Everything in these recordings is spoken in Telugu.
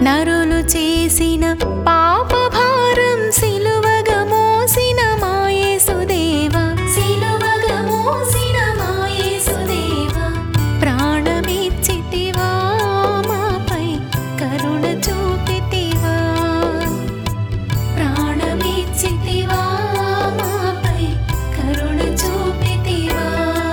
నరులు చేసిన పాప భారం సిలువగా మోసిన మాయేసుదేవా సిలువగా మోసిన మాయేసుదేవా ప్రాణమిచ్చితివా మాపై కరుణ చూపితివా ప్రాణమిచ్చితివా మాపై కరుణ చూపితివా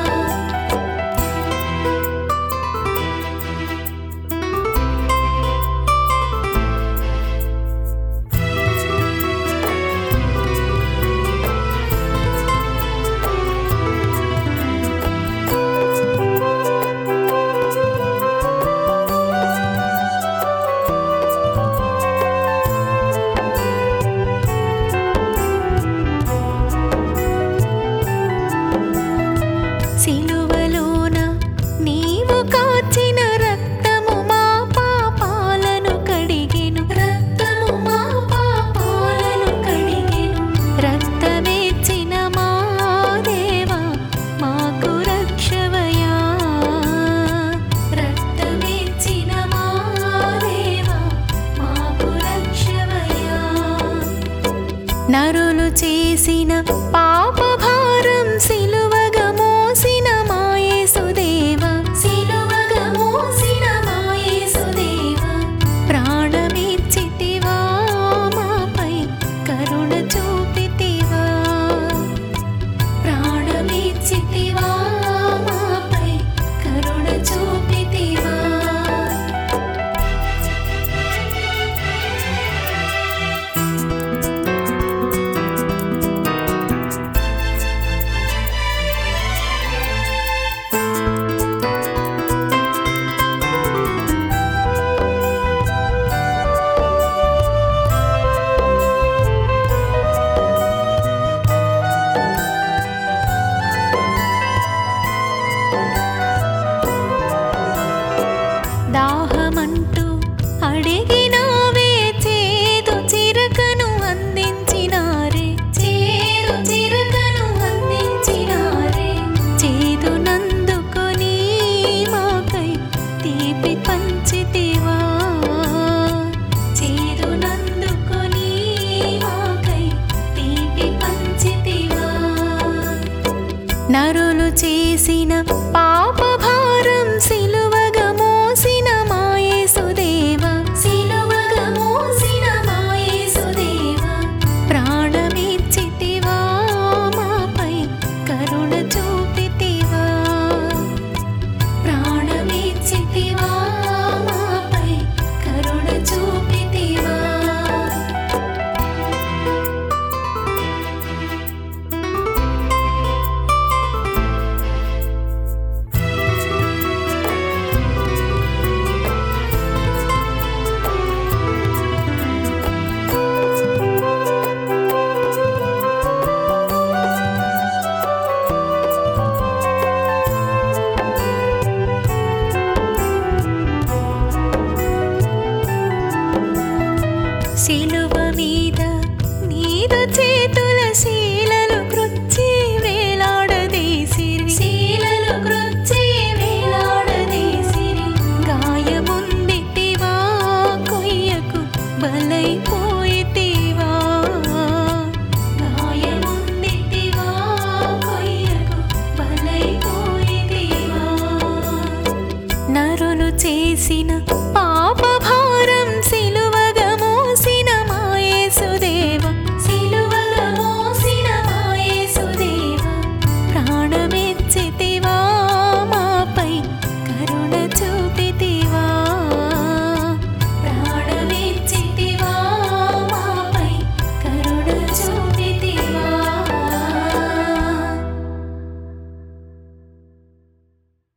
సిలువలోన నీవు కాచిన రక్తము మా పాపాలను కడిగెను రక్తము మా పాపాలను కడిగెను రక్తమేచిన మా దేవా మాకు రక్షవయా రక్తమేచిన మా దేవా మాకు రక్షవయా నరులు చేసిన పాప భారం సిలువగా మోసిన మాయేసుదేవా సిలువగా మోసిన మాయేసుదేవా ప్రాణమిచ్చితివా మాపై కరుణ చూపితివా ప్రాణమిచ్చితివా మాపై కరుణ చూపితివా దాహమంటూ అడిగినావే చేదు చిరకను అందించినారే చేదు చిరకను అందించినారే చేదు నందుకొని మాకై తీపి పంచితివా చేదు నందుకొని మాకై తీపి పంచితివా నరులు చేసిన పాప భారం